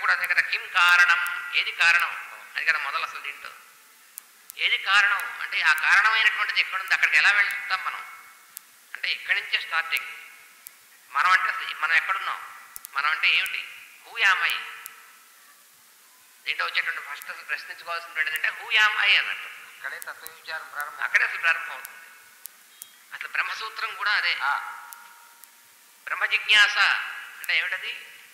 కూడా అదే కదా కిం కారణం ఏది కారణం అది కదా మొదలు అసలు దీంట్లో ఏది కారణం అంటే ఆ కారణమైనటువంటిది ఎక్కడుంది అక్కడికి ఎలా వెళ్తాం మనం అంటే ఇక్కడి నుంచే స్టార్టింగ్ మనం అంటే అసలు మనం ఎక్కడున్నాం మనం అంటే ఏమిటి హూ యామ్ ఐ దీంట్లో వచ్చేటువంటి ఫస్ట్ ప్రశ్నించుకోవాల్సినటువంటి అంటే హూ యామ్ ఐ అన్నట్టు అక్కడే తత్వ విచారం ప్రారంభం అక్కడే అసలు ప్రారంభం అవుతుంది అసలు బ్రహ్మసూత్రం కూడా అదే ఆ, బ్రహ్మ జిజ్ఞాస అంటే ఏమిటది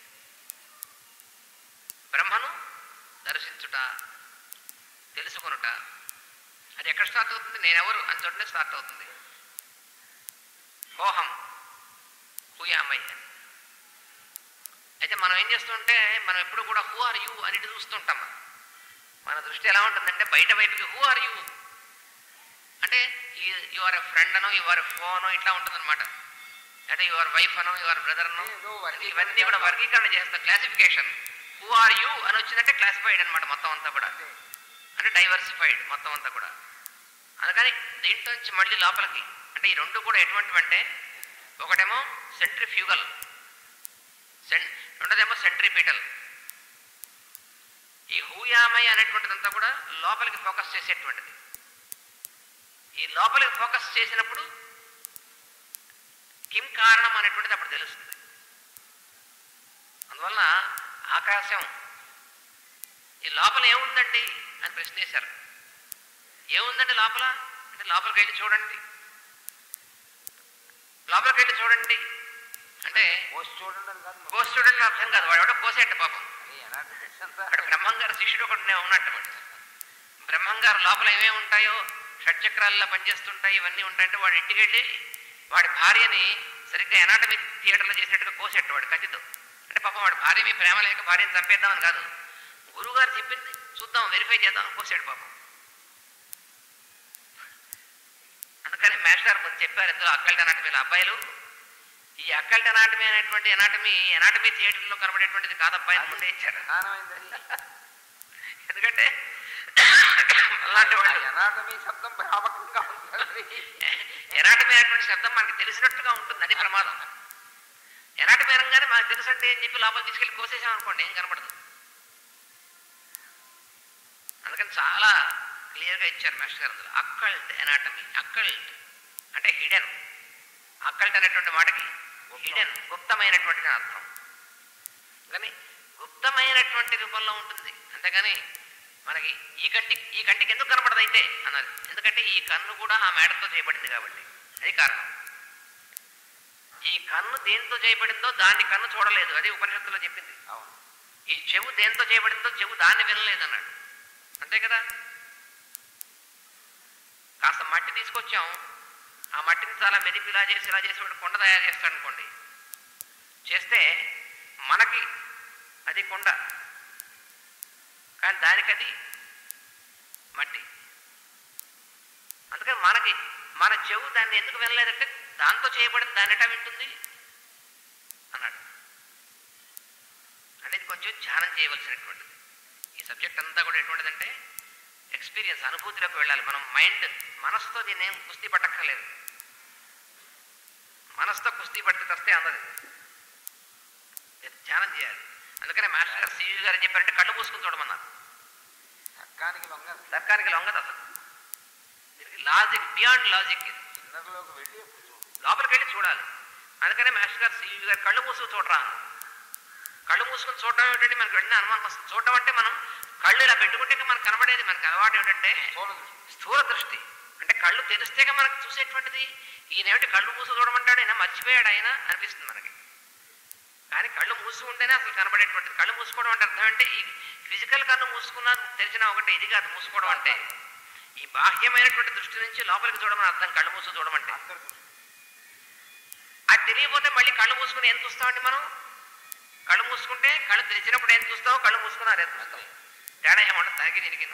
బ్రహ్మను దర్శించుట తెలుసుకొనుట అది ఎక్కడ స్టార్ట్ అవుతుంది నేనెవరు అని చోటనే స్టార్ట్ అవుతుంది కోహం హూయామై అని అయితే మనం ఏం చేస్తుంటే మనం ఎప్పుడు కూడా హూ ఆర్ యూ అని ఇటు చూస్తుంటాం మనం. మన దృష్టి ఎలా ఉంటుందంటే బయట వైపుకి హూ ఆర్ యూ అంటే యువర్ ఫ్రెండ్ అనో యువర్ ఫోనో ఇట్లా ఉంటుందన్నమాట అంటే యువర్ వైఫ్ అనో యువర్ బ్రదర్ అనో ఏదో వర్గీకరణ ఇవన్నీ కూడా వర్గీకరణ చేస్తాం క్లాసిఫికేషన్ హూ ఆర్ యూ అని వచ్చిందంటే క్లాసిఫైడ్ అన్నమాట మొత్తం అంతా కూడా అంటే డైవర్సిఫైడ్ మొత్తం అంతా కూడా అందుకని దీంట్లో నుంచి మళ్ళీ లోపలికి అంటే ఈ రెండు కూడా ఎటువంటివి అంటే ఒకటేమో సెంట్రిఫ్యూగల్ సెన్ రెండోదేమో సెంట్రిపీటల్ ఈ హూయామై అనేటువంటిదంతా కూడా లోపలికి ఫోకస్ చేసేటువంటిది ఈ లోపలికి ఫోకస్ చేసినప్పుడు కిం కారణం అనేటువంటిది అప్పుడు తెలుస్తుంది అందువలన ఆకాశం ఈ లోపల ఏముందండి అని ప్రశ్న వేశారు ఏముందండి లోపల అంటే లోపలికి వెళ్ళి చూడండి లోపలికి వెళ్ళి చూడండి అంటే పోస్ట్ చూడండి అని కాదు కోసి చూడండి అర్థం కాదు వాడు ఎవడో కోసేట పాపం అది ఎనాలిసిస్ అంతా అక్కడ బ్రహ్మంగారు శిష్యుడు ఒకటి ఉన్నట్టు బ్రహ్మంగారు లోపల ఏమేమి ఉంటాయో షట్చక్రాల్లో పనిచేస్తుంటాయి ఇవన్నీ ఉంటాయంటే వాడు ఇంటికి వెళ్ళి వాడి భార్యని సరిగ్గా ఎనాటమీ థియేటర్లో చేసినట్టుగా కోసేట వాడు కత్తితో అంటే పాపం వాడి భార్య మీ ప్రేమ లేక భార్యని చంపేద్దామని కాదు గురువుగారు చెప్పింది చూద్దాం వెరిఫై చేద్దాం కోసాడు పాపం అందుకని మాస్టర్ ముందు చెప్పారు ఇందులో అక్కల్ట్ అనాటమీల అబ్బాయిలు ఈ అక్కల్ట్ అనాటమీ అనేటువంటి ఎనాటమీ ఎనాటమీ థియేటర్లో కనబడేటువంటిది కాదబ్బాయి ముందే ఇచ్చారు ప్రధానమైంది ఎందుకంటే అలాంటి వాళ్ళు ఎనాటమీ శబ్దం భ్రామకంగా ఉంటుంది ఎనాటమీ అనేటువంటి శబ్దం మనకి తెలిసినట్టుగా ఉంటుంది అది ప్రమాదం ఎనాటమీ అనగానే మనకు తెలుసు అంటే అని చెప్పి లోపల తీసుకెళ్ళి కోసేసాం అనుకోండి ఏం కనబడదు అందుకని చాలా క్లియర్గా ఇచ్చారు మాస్టర్ గారు అందులో అక్కల్ట్ ఎనాటమీ అక్కల్ట్ అంటే హిడెన్ అక్కల్ట్ అనేటువంటి మాటకి హిడెన్ గుప్తమైనటువంటి అర్థం కానీ గుప్తమైనటువంటి రూపంలో ఉంటుంది అంతేగాని మనకి ఈ కంటి ఈ కంటికి ఎందుకు కనపడదు అయితే అన్నది ఎందుకంటే ఈ కన్ను కూడా ఆ మేడతో చేయబడింది కాబట్టి అది కారణం ఈ కన్ను దేంతో చేయబడిందో దాన్ని కన్ను చూడలేదు అది ఉపనిషత్తులో చెప్పింది అవును ఈ చెవు దేంతో చేయబడిందో చెవు దాన్ని వినలేదు అన్నాడు అంతే కదా కాస్త మట్టి తీసుకొచ్చాం ఆ మట్టిని చాలా మెదిపి ఇలా చేసి ఇలా చేసి వాడు కొండ తయారు చేస్తాడు అనుకోండి చేస్తే మనకి అది కొండ కానీ దానికి అది మట్టి అందుకని మనకి మన చెవు దాన్ని ఎందుకు వినలేదంటే దాంతో చేయబడిన దాన్ని ఎటా వింటుంది అన్నాడు అంటే ఇది కొంచెం ధ్యానం చేయవలసినటువంటిది ఈ సబ్జెక్ట్ అంతా కూడా ఎటువంటిదంటే ఎక్స్పీరియన్స్ అనుభూతిలోకి వెళ్ళాలి మనం మైండ్ మనసుతో దీన్ని ఏం కుస్తీ పట్టక్కర్లేదు మనసుతో కుస్తీ పట్టి వస్తే అందదు ఇది ధ్యానం చేయాలి అందుకనే మాస్టర్ గారు సివి గారు ఏం చెప్పారంటే కళ్ళు మూసుకుని చూడమన్నారు తర్కానికి లొంగ తర్కానికి లొంగదు అసలు దీనికి లాజిక్ బియాండ్ లాజిక్ ఇది ఇన్నర్లోకి వెళ్ళి అప్పుడు చూడు. లోపలికి వెళ్ళి చూడాలి అందుకనే మాస్టర్ గారు సివి గారు కళ్ళు మూసుకుని చూడరా అన్నారు. కళ్ళు మూసుకుని చూడడం ఏమిటంటే మనకు వెంటనే అనుమానం వస్తుంది చూడడం అంటే మనం కళ్ళు ఇలా పెట్టుకుంటే ఇంకా మనకు కనబడేది మనకు అలవాటు ఏమిటంటే చూడదు స్థూల దృష్టి అంటే కళ్ళు తెరిస్తేగా మనకు చూసేటువంటిది ఈయనేమిటి కళ్ళు మూసి చూడమంటాడు ఆయన మర్చిపోయాడు ఆయన అనిపిస్తుంది మనకి కానీ కళ్ళు మూసి ఉంటేనే అసలు కనబడేటువంటిది కళ్ళు మూసుకోవడం అంటే అర్థం అంటే ఈ ఫిజికల్ కన్ను మూసుకున్నా తెరిచినా ఒకటే ఇది కాదు మూసుకోవడం అంటే ఈ బాహ్యమైనటువంటి దృష్టి నుంచి లోపలికి చూడమని అర్థం కళ్ళు మూసి చూడమంటే అంతర్దృష్టి అది తెలియకపోతే మళ్ళీ కళ్ళు మూసుకుని ఏం చూస్తామండి మనం కళ్ళు మూసుకుంటే కళ్ళు తెరిచినప్పుడు ఏం చూస్తావు కళ్ళు మూసుకుని అదే చూస్తాం తేడా ఏమంటుంది దానికి దీనికి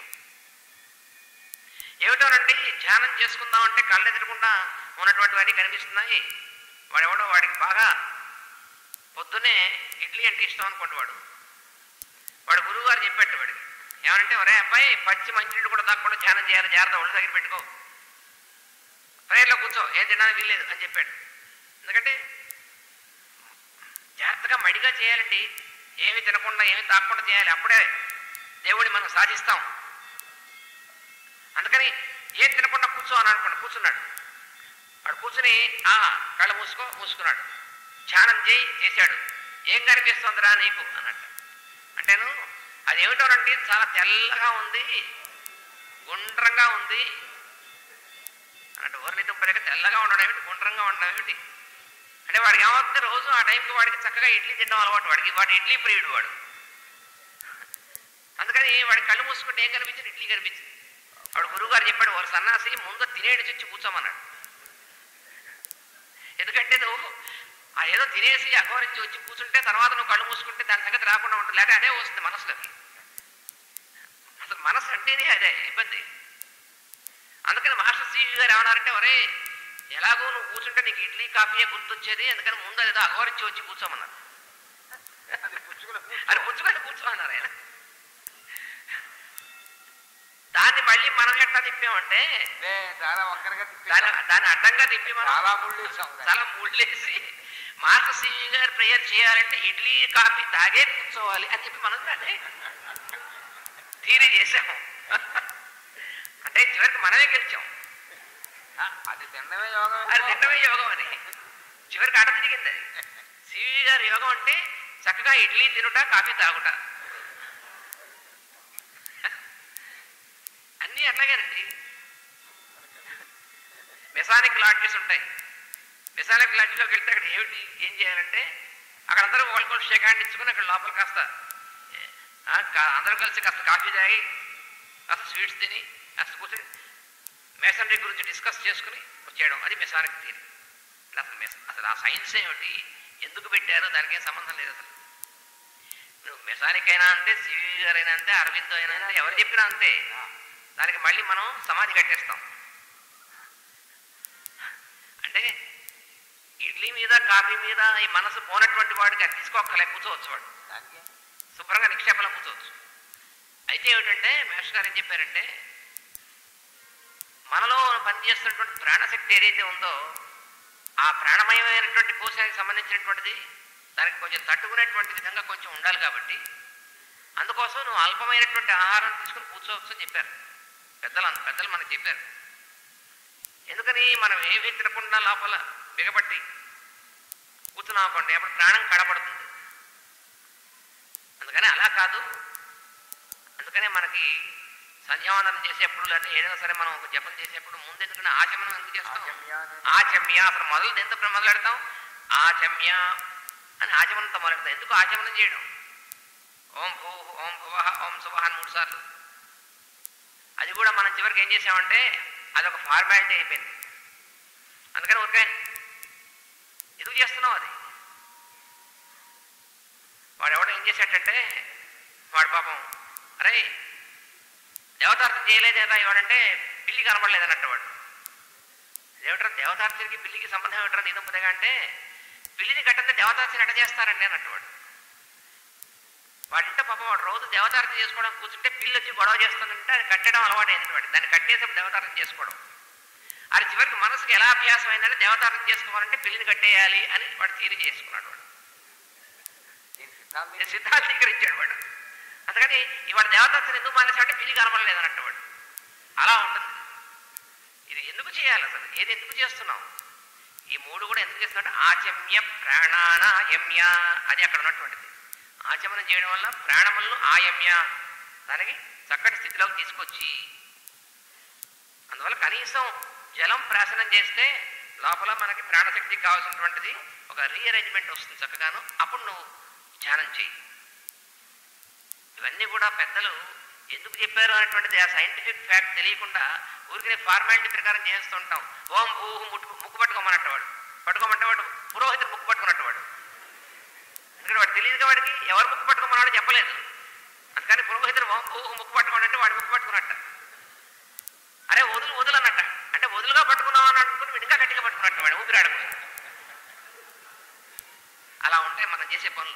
ఏమిటోనండి ధ్యానం చేసుకుందాం అంటే కళ్ళు ఎదురకుండా ఉన్నటువంటివన్నీ కనిపిస్తున్నాయి వాడెవడో వాడికి బాగా పొద్దునే ఇడ్లీ అంటే ఇష్టం అనుకోండి వాడు వాడు గురువు గారు చెప్పాడు వాడికి ఏమనంటే ఒరే అబ్బాయి పచ్చి మంచినీళ్ళు కూడా తాకుండా ధ్యానం చేయాలి జాగ్రత్త ఒళ్ళు దగ్గర పెట్టుకో ప్రేయర్లో కూర్చో ఏం తినడానికి వీల్లేదు అని చెప్పాడు ఎందుకంటే జాగ్రత్తగా మడిగా చేయాలండి ఏమి తినకుండా ఏమి తాకుండా చేయాలి అప్పుడే దేవుడిని మనం సాధిస్తాం అందుకని ఏం తినకుండా కూర్చో అని అనుకోండి కూర్చున్నాడు వాడు కూర్చుని ఆ కళ్ళు మూసుకో మూసుకున్నాడు ధ్యానం చేయి చేశాడు ఏం కనిపిస్తుందిరా నీకు అన్నట్టు అంటేను అదేమిటోనండి చాలా తెల్లగా ఉంది గుండ్రంగా ఉంది అన్నట్టు ఊరిని తుంపలేక తెల్లగా ఉండడం ఏమిటి గుండ్రంగా ఉండడం ఏమిటి అంటే వాడికి ఏమవుతుంది రోజు ఆ టైంకి వాడికి చక్కగా ఇడ్లీ తినడం అలవాటు వాడికి వాడు ఇడ్లీ ప్రియుడు వాడు అందుకని వాడి కళ్ళు మూసుకుంటే ఏం కనిపించింది ఇడ్లీ కనిపించింది వాడు గురువు గారు చెప్పాడు వాడు సన్నాసి ముందు తినేడు చచ్చి కూర్చోమన్నాడు ఎందుకంటే నువ్వు ఆ ఏదో తినేసి అఘోరించి వచ్చి కూర్చుంటే తర్వాత నువ్వు కళ్ళు మూసుకుంటే దాని సంగతి రాకుండా ఉంటుంది లేకపోతే అదే వస్తుంది మనసులోకి అసలు మనసు అంటేనే అదే ఇబ్బంది అందుకని మాస్టర్ సివి గారు ఏమన్నారంటే ఒరే ఎలాగో నువ్వు కూర్చుంటే నీకు ఇడ్లీ కాఫీయే గుర్తొచ్చేది అందుకని ముందు అదేదో అఘోరించి వచ్చి కూర్చోమన్నారు అది పుచ్చుకుని అది పుచ్చుకొని కూర్చోమన్నారు ఆయన దాన్ని మళ్ళీ మనం ఎట్లా తిప్పామంటే నే చాలా ఒక్కరిగా దాని తిప్పేశాం. దాన్ని అడ్డంగా తిప్పి మనం చాలా ముళ్ళేసాం దాన్ని. చాలా ముళ్ళేసి మాస్టర్ సివి గారు ప్రేయర్ చేయాలంటే ఇడ్లీ కాఫీ తాగే కూర్చోవాలి అని చెప్పి మనం దాన్ని తీరి చేసాము అంటే చివరికి మనమే గెలిచాం ఆ, అది తినడమే యోగం అది తింటమే యోగం అని చివరికి అడ తిరిగింది అది సివి గారి యోగం అంటే చక్కగా ఇడ్లీ తినుట కాఫీ తాగుట అన్నీ అట్లాగేనండి మెసానిక్ లాడ్జెస్ ఉంటాయి మెసానిక్ లాడ్జ్లోకి వెళ్తే అక్కడ ఏమిటి ఏం చేయాలంటే అక్కడ అందరూ ఒకరికొకరు షేక్ హ్యాండ్ ఇచ్చుకుని అక్కడ లోపల కాస్త ఆ, కా- అందరూ కలిసి కాస్త కాఫీ తాగి కాస్త స్వీట్స్ తిని కాస్త కూర్చొని మేసనరీ గురించి డిస్కస్ చేసుకుని వచ్చేయడం అది మెసానిక్ థియరీ అసలు మెస్ అసలు ఆ సైన్స్ ఏమిటి ఎందుకు పెట్టారో దానికి ఏం సంబంధం లేదు అసలు నువ్వు మెసానిక్ అయినా అంతే సివి గారైనా అంతే అరవింద్ అయినా అంతే ఎవరు చెప్పినా అంతే దానికి మళ్ళీ మనం సమాధి కట్టేస్తాం అంటే ఇడ్లీ మీద కాఫీ మీద ఈ మనసు పోనటువంటి వాడికి అది తీసుకోక్కలే కూర్చోవచ్చు వాడు దానికి శుభ్రంగా నిక్షేపంలో కూర్చోవచ్చు అయితే ఏమిటంటే మేష్ గారు ఏం చెప్పారంటే మనలో పనిచేస్తున్నటువంటి ప్రాణశక్తి ఏదైతే ఉందో ఆ ప్రాణమయమైనటువంటి కోశానికి సంబంధించినటువంటిది దానికి కొంచెం తట్టుకునేటువంటి విధంగా కొంచెం ఉండాలి కాబట్టి అందుకోసం నువ్వు అల్పమైనటువంటి ఆహారం తీసుకుని కూర్చోవచ్చు అని చెప్పారు పెద్దలు అంత పెద్దలు మనకు చెప్పారు ఎందుకని మనం ఏమీ తినకుండా లోపల బిగబట్టి కూర్చున్నాం అనుకోండి అప్పుడు ప్రాణం కడబడుతుంది అందుకని అలా కాదు అందుకనే మనకి సంధ్యావందనం చేసేప్పుడు లేకపోతే ఏదైనా సరే మనం ఒక జపం చేసేప్పుడు ముందు ఎందుకంటే ఆచమనం ఎందుకు చేస్తాం ఆచమ్యాన్ని ఆచమ్య అసలు మొదలు ఎందుకు మొదలెడతాం ఆచమ్య అని ఆచమనంతో మొదలెడతాం ఎందుకు ఆచమనం చేయడం ఓం భూ ఓం భువ ఓం శుభ అని మూడు సార్లు అది కూడా మనం చివరికి ఏం చేసామంటే అదొక ఫార్మాలిటీ అయిపోయింది అందుకని ఊరికే ఎందుకు చేస్తున్నావు అది వాడు ఎవడో ఏం చేసేటంటే వాడు పాపం అరే దేవతార్థం చేయలేదేదా ఇవాడంటే పిల్లి కనబడలేదన్నట్టు వాడు ఏమిట్రా దేవతార్థికి పిల్లికి సంబంధం ఏమిట్రా నీతో పుదగా అంటే పిల్లిని కట్టంటే దేవతార్థిని ఎట చేస్తారండి అన్నట్టు వాడు వాడింటే పాపం వాడు రోజు దేవతార్థం చేసుకోవడం కూర్చుంటే పిల్లి వచ్చి గొడవ చేస్తుందంటే అది కట్టడం అలవాటైంది వాడు దాన్ని కట్టేసి దేవతార్థం చేసుకోవడం అది చివరికి మనసుకి ఎలా అభ్యాసం అయిందంటే దేవతార్థం చేసుకోవాలంటే పిల్లిని కట్టేయాలి అని వాడు తీరి చేసుకున్నాడు వాడు దీని సిద్ధాంతం ఇది సిద్ధాంతీకరించాడు వాడు అందుకని ఇవాడు దేవదత్తని ఎందుకు మానేసాడంటే పిల్లి కనబడలేదు అన్నట్టు వాడు అలా ఉంటుంది ఇది ఎందుకు చేయాలి అసలు ఏది ఎందుకు చేస్తున్నాం ఈ మూడు కూడా ఎందుకు చేస్తున్నాడు ఆచమ్య ప్రాణానాయమ్య అది అక్కడ ఉన్నటువంటిది ఆచమనం చేయడం వల్ల ప్రాణములను ఆయమ్య దానికి చక్కటి స్థితిలోకి తీసుకొచ్చి అందువల్ల కనీసం జలం ప్రాశనం చేస్తే లోపల మనకి ప్రాణశక్తికి కావాల్సినటువంటిది ఒక రీఅరేంజ్మెంట్ వస్తుంది చక్కగాను అప్పుడు నువ్వు ధ్యానం చేయి ఇవన్నీ కూడా పెద్దలు ఎందుకు చెప్పారు అనేటువంటిది ఆ సైంటిఫిక్ ఫ్యాక్ట్ తెలియకుండా ఊరికే ఫార్మాలిటీ ప్రకారం చేస్తుంటాం ఓం భూ ముట్టు ముక్కు పట్టుకోమన్నట్టు వాడు పట్టుకోమంటే వాడు పురోహితుడు ముక్కు పట్టుకున్నట్టు వాడు ఎందుకంటే వాడు తెలియదు వాడికి ఎవరు ముక్కు పట్టుకోమన్నాడో చెప్పలేదు అందుకని పురోహితుడు ఓం భూ ముక్కు పట్టుకోమంటే వాడు ముక్కు పట్టుకున్నట్ట అరే వదులు వదులు అన్నట్ట అంటే వదులుగా పట్టుకున్నావు అని అనుకుని ఇంకా గట్టిగా పట్టుకున్నట్టు వాడు ఊపిరాడకుండా అలా ఉంటాయి మనం చేసే పనులు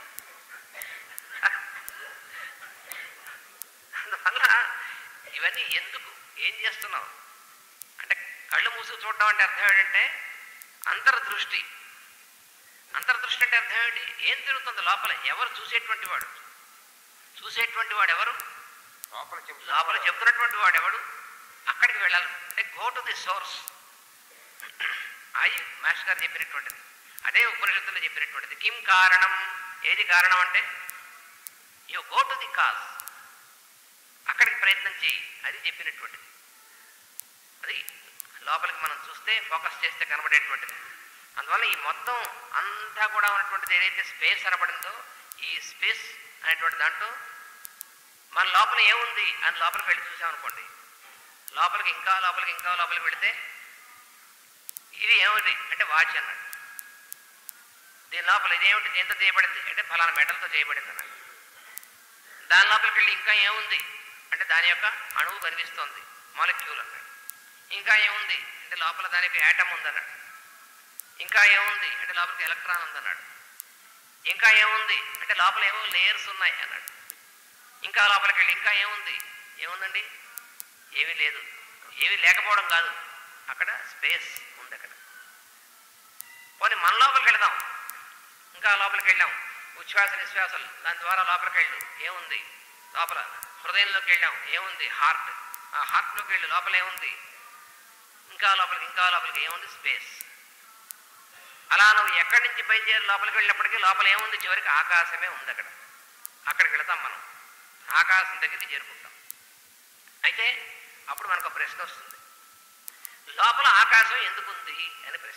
అందువల్ల ఇవన్నీ ఎందుకు ఏం చేస్తున్నావు అంటే కళ్ళు మూసుకు చూడడం అంటే అర్థం ఏంటంటే అంతర్దృష్టి అంతర్దృష్టి అంటే అర్థం ఏమిటి ఏం తిరుగుతుంది లోపల ఎవరు చూసేటువంటి వాడు చూసేటువంటి వాడు ఎవరు లోపల చెప్తా లోపల చెప్తున్నటువంటి వాడు ఎవడు అక్కడికి వెళ్ళాలి అంటే గో టు ది సోర్స్ అది మాస్టర్ గారు చెప్పినటువంటిది అదే ఉపనిషత్తులో చెప్పినటువంటిది కిం కారణం ఏది కారణం అంటే you go to the cause అక్కడికి ప్రయత్నం చేయి అది చెప్పినటువంటిది అది లోపలికి మనం చూస్తే ఫోకస్ చేస్తే కనబడేటువంటిది అందువల్ల ఈ మొత్తం అంతా కూడా ఉన్నటువంటిది ఏదైతే స్పేస్ అనబడిందో ఈ స్పేస్ అనేటువంటి దాంట్లో మన లోపల ఏముంది అని లోపలికి వెళ్ళి చూసామనుకోండి లోపలికి ఇంకా లోపలికి ఇంకా లోపలికి వెళితే ఇది ఏమిటి అంటే వాచ్ అన్నాడు దీని లోపల ఇదేమిటి దేంతో చేయబడింది అంటే ఫలానా మెటల్తో చేయబడింది అన్నాడు దాని లోపలికి వెళ్ళి ఇంకా ఏముంది అంటే దాని యొక్క అణువు కనిపిస్తోంది మాలిక్యూల్ అన్నాడు ఇంకా ఏముంది అంటే లోపల దాని యొక్క యాటమ్ ఉందన్నాడు ఇంకా ఏముంది అంటే లోపలికి ఎలక్ట్రాన్ ఉందన్నాడు ఇంకా ఏముంది అంటే లోపల ఏవో లేయర్స్ ఉన్నాయి అన్నాడు ఇంకా లోపలికి వెళ్ళి ఇంకా ఏముంది ఏముందండి ఏమీ లేదు ఏమీ లేకపోవడం కాదు అక్కడ స్పేస్ ఉంది అక్కడ పోనీ మన లోపలికి వెళదాం ఇంకా లోపలికి వెళ్ళాం ఉచ్ఛ్వాస నిశ్వాసలు దాని ద్వారా లోపలికి వెళ్ళు ఏముంది లోపల హృదయంలోకి వెళ్ళాం ఏముంది హార్ట్ ఆ హార్ట్లోకి వెళ్ళి లోపల ఏముంది ఇంకా లోపలికి ఇంకా లోపలికి ఏముంది స్పేస్ అలా నువ్వు ఎక్కడి నుంచి బయలుదేరి లోపలికి వెళ్ళినప్పటికీ లోపల ఏముంది చివరికి ఆకాశమే ఉంది అక్కడ అక్కడికి వెళతాం మనం ఆకాశం దగ్గరికి చేరుకుంటాం అయితే అప్పుడు మనకు ఒక ప్రశ్న వస్తుంది లోపల ఆకాశం ఎందుకుంది అని ప్రశ్న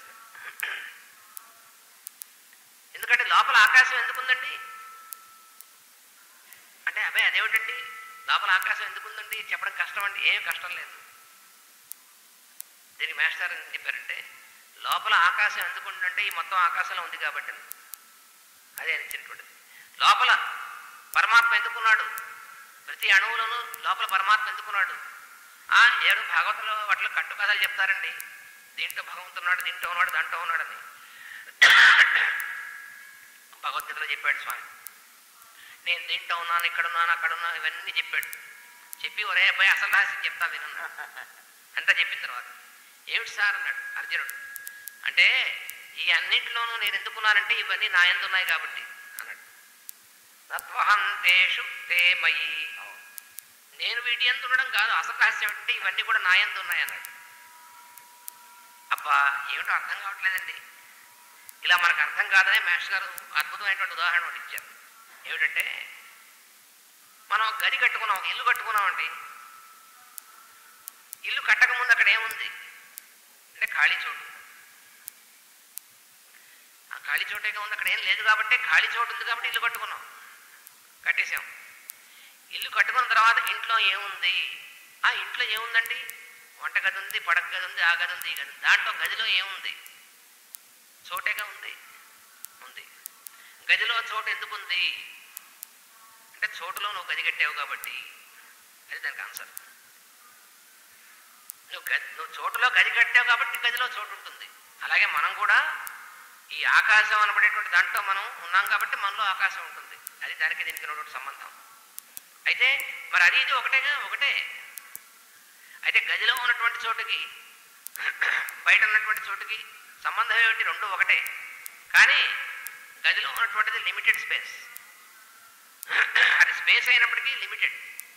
ఎందుకంటే లోపల ఆకాశం ఎందుకుందండి అంటే అబ్బాయి అదేమిటండి లోపల ఆకాశం ఎందుకుందండి చెప్పడం కష్టం అండి ఏం కష్టం లేదు దీనికి మాస్టర్ ఏం చెప్పారంటే లోపల ఆకాశం ఎందుకుందంటే ఈ మొత్తం ఆకాశంలో ఉంది కాబట్టి అదే అనిచ్చినటువంటిది లోపల పరమాత్మ ఎందుకున్నాడు ప్రతి అణువులోనూ లోపల పరమాత్మ ఎందుకున్నాడు ఆ ఏడు భాగవతంలో వాటిలో కట్టు కథలు చెప్తారండి దీంట్లో భగవంతున్నాడు దీంట్లో ఉన్నాడు దాంట్లో ఉన్నాడని భగవద్గీతలో చెప్పాడు స్వామి నేను దీంట్లో ఉన్నాను ఇక్కడ ఉన్నాను అక్కడ ఉన్నాను ఇవన్నీ చెప్పాడు చెప్పి ఒరే అబ్బాయి అసలు రహస్యం చెప్తా వినన్నా అంతా చెప్పిన తర్వాత ఏమిటి సార్ అన్నాడు అర్జునుడు అంటే ఈ అన్నింటిలోనూ నేను ఎందుకున్నానంటే ఇవన్నీ నా ఎందున్నాయి కాబట్టి అన్నాడు తత్వహంతేషు తే మయి నేను వీటి ఎందు ఉండడం కాదు అసలు రహస్యం అంటే ఇవన్నీ కూడా నా ఎందు ఉన్నాయి అన్నాడు అబ్బా ఏమిటో అర్థం కావట్లేదండి ఇలా మనకు అర్థం కాదనే మేష్ గారు అద్భుతమైనటువంటి ఉదాహరణ ఒకటి ఇచ్చారు ఏమిటంటే మనం గది కట్టుకున్నాం ఒక ఇల్లు కట్టుకున్నామండి ఇల్లు కట్టక ముందు అక్కడ ఏముంది అంటే ఖాళీ చోటు ఆ ఖాళీ చోటేగా ఉంది అక్కడ ఏం లేదు కాబట్టి ఖాళీ చోటు ఉంది కాబట్టి ఇల్లు కట్టుకున్నాం కట్టేశాం ఇల్లు కట్టుకున్న తర్వాత ఇంట్లో ఏముంది ఆ ఇంట్లో ఏముందండి వంట గది ఉంది పడక గది ఉంది ఆ గది ఉంది ఈ గది ఉంది. దాంట్లో గదిలో ఏముంది చోటేగా ఉంది ఉంది గదిలో చోటు ఎందుకు ఉంది అంటే చోటులో నువ్వు గది కట్టావు కాబట్టి అది దానికి ఆన్సర్ నువ్వు గది నువ్వు చోటులో గది కట్టావు కాబట్టి గదిలో చోటు ఉంటుంది అలాగే మనం కూడా ఈ ఆకాశం అనబడేటువంటి దాంట్లో మనం ఉన్నాం కాబట్టి మనలో ఆకాశం ఉంటుంది అది దానికి దీనికి ఉన్నటువంటి సంబంధం అయితే మరి అది ఇది ఒకటేగా ఒకటే అయితే గదిలో ఉన్నటువంటి చోటుకి బయట ఉన్నటువంటి చోటుకి సంబంధం ఏమిటి రెండు ఒకటే కానీ గదిలో ఉన్నటువంటిది లిమిటెడ్ స్పేస్ అది స్పేస్ అయినప్పటికీ లిమిటెడ్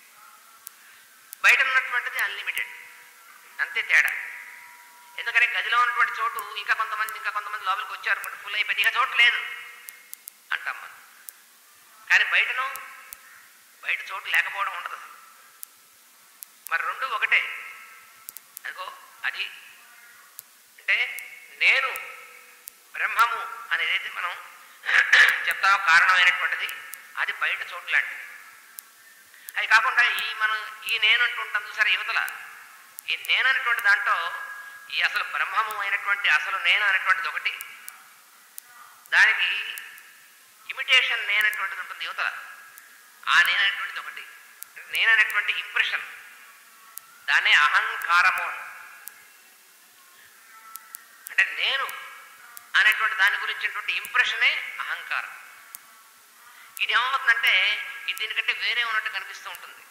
బయట ఉన్నటువంటిది అన్లిమిటెడ్ అంతే తేడా ఎందుకంటే గదిలో ఉన్నటువంటి చోటు ఇంకా కొంతమంది ఇంకా కొంతమంది లోపలికి వచ్చారు బట్ ఫుల్ అయిపోయింది ఇక చోటు లేదు అంటాం మనం కానీ బయటను బయట చోటు లేకపోవడం ఉండదు అసలు మరి రెండు ఒకటే అదిగో అది అంటే నేను బ్రహ్మము అనేది మనం చెప్తాం కారణమైనటువంటిది అది బయట చోటు లాంటిది అది కాకుండా ఈ మనం ఈ నేను అంటుంటాం చూసారు యువతల ఈ నేను అనేటువంటి దాంట్లో ఈ అసలు బ్రహ్మము అయినటువంటి అసలు నేను అనేటువంటిది ఒకటి దానికి ఇమిటేషన్ నేనటువంటిది ఉంటుంది యువతల ఆ నేనటువంటిది ఒకటి నేననేటువంటి ఇంప్రెషన్ దాన్నే అహంకారము అని. అంటే నేను అనేటువంటి దాని గురించినటువంటి ఇంప్రెషనే అహంకారం ఇది ఏమవుతుందంటే ఇది దీనికంటే వేరే ఉన్నట్టు కనిపిస్తూ ఉంటుంది